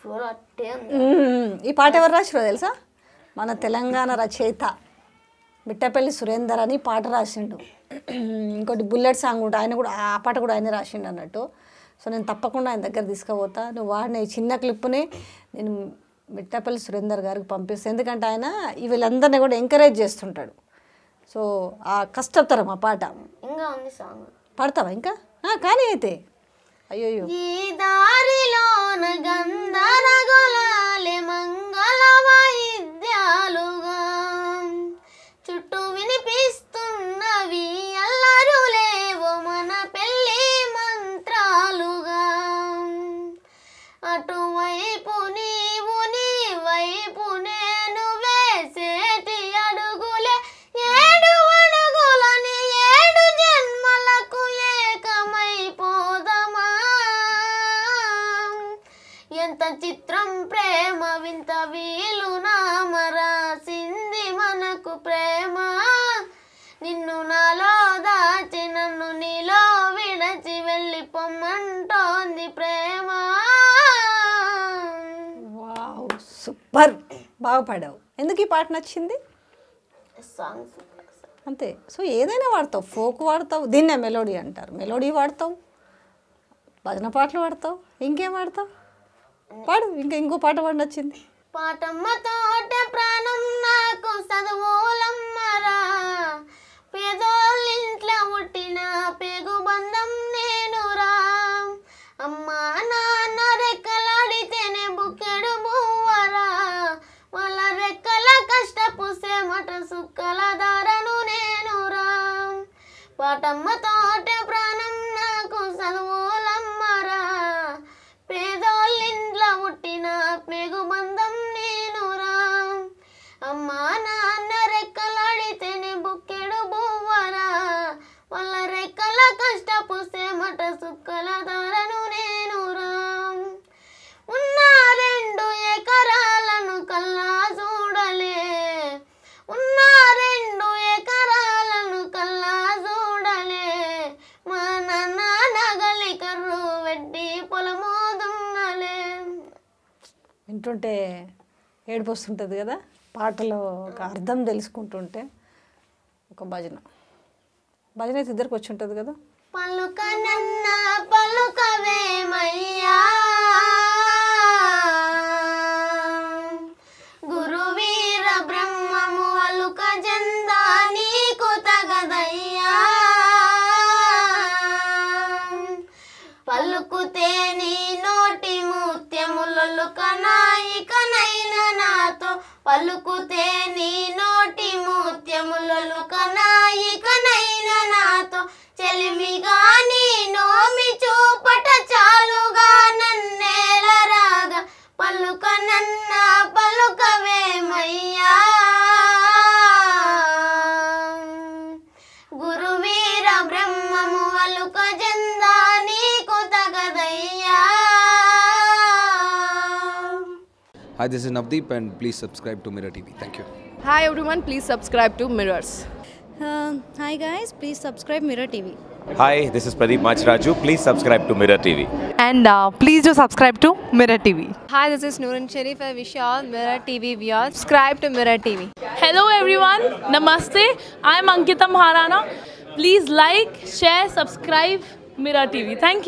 చూడ అట్టే ఉంది మ్మ్. ఈ పాట ఎవరు రాసిరో తెలుసా మన తెలంగాణ రచయిత మిట్టపల్లి సురేందర్ అని పాట రాసిండు ఇంకోటి బుల్లెట్ సాంగ్ కూడా ఆయన కూడా ఆ పాట కూడా ఆయన రాసిండు అన్నట్టు సో నేను తప్పకుండా ఆయన దగ్గర తీసుకుపోతా నువ్వు వాడిన ఈ చిన్న క్లిప్ని నేను మిట్టపల్లి సురేందర్ గారికి పంపిస్తాను ఎందుకంటే ఆయన ఈ వీళ్ళందరినీ కూడా ఎంకరేజ్ చేస్తుంటాడు సో ఆ కష్టతరం ఆ పాట ఇంకా ఉంది సాంగ్ పాడతావా ఇంకా ఆ, కానీ అయితే అయ్యోయ్యో ఈ దారిలోన గంధరగోళాలే మంగళ వాయిద్యాలుగా చుట్టూ వినిపిస్తున్నవి అల్లరులేవో మన పెళ్ళి మంత్రాలుగా అటువైపు నీవు నీ వైపు నేను వేసేటి అడుగులే ఏడు అడుగులని ఏడు జన్మలకు ఏకమైపోదమా ఎంత చిత్రం ప్రేమ వింత వీలు నామరాసింది మనకు ప్రేమ నిన్ను నాలో దాచి నన్ను నీలో విడచి వెళ్ళి పొమ్మంటోంది ప్రేమ వావ్ సూపర్ బాగా పాడావు ఎందుకు ఈ పాట నచ్చింది సాంగ్స్ అంతే సో ఏదైనా వాడతావు ఫోక్ వాడతావు దీన్నే మెలోడీ అంటారు మెలోడీ వాడతావు భజన పాటలు వాడతావు ఇంకేం వాడతావు పాడు ఇంకా ఇంకో పాట పాడి నచ్చింది పాటమ్మ తోట ప్రాణం నాకు చదువులమ్మరా పేదోళ్ళింట్లో పుట్టిన పేగు బంధం నేనురా అమ్మా నాన్న రెక్కలాడితేనే బుక్కెడు బువ్వరా వాళ్ళ రెక్కల కష్టపు సేమట సుక్కల దారను నేనురా పాటమ్మ తోట ప్రాణం నాకు చదువులమ్మరా పేదోళ్ళింట్లో పుట్టిన పేగు బంధం నేనురా అమ్మా నాన్న రెక్కలాడితేనే బుక్కెడు బువ్వరా వాళ్ళ రెక్కల కష్టపు సేమట సుక్కల దారను నేనురా ఉన్న రెండు ఎకరాలను కల్లా చూడలే ఉన్న రెండు ఎకరాలను కల్లా చూడలే మా నాన్న నగలి కర్రు వెడ్డి పొలము దున్నలే వింటుంటే ఏడుపు వస్తుంటుంది కదా పాటలో ఒక అర్థం తెలుసుకుంటుంటే ఒక భజన భజన అయితే ఇద్దరికి వచ్చి ఉంటుంది కదా పలుక నన్న పలుకవేమయ్యా గురువీర బ్రహ్మము అలుక జందా నీకు తగదయ్యా పలుకుతే నీ నోటి ముత్యములొలుక నాయికనైన నాతో పలుకుతే నీ నోటి ముత్యములొలుక నాయికనైన నాతో చెలిమిగా నీ నోమి చూపట చాలుగా నన్నేల రాగా పలుక నన్న పలుకవేమయ్యా గురువీర బ్రహ్మము అలుక జందా నీకు తగదయ్యా Hi, this is Navdeep, and please subscribe to Mirror TV. Thank you. Hi everyone, please subscribe to Mirrors. Uh, hi guys, please subscribe Mirror TV. Hi, this is Pradeep Machraju. Please subscribe to Mirror TV. And uh, please do subscribe to Mirror TV. Hi, this is Noorun Sharif. I wish you all Mirror TV viewers subscribe to Mirror TV. Hello everyone, Namaste. I'm Ankita Maharana. Please like, share, subscribe Mirror TV. Thank you.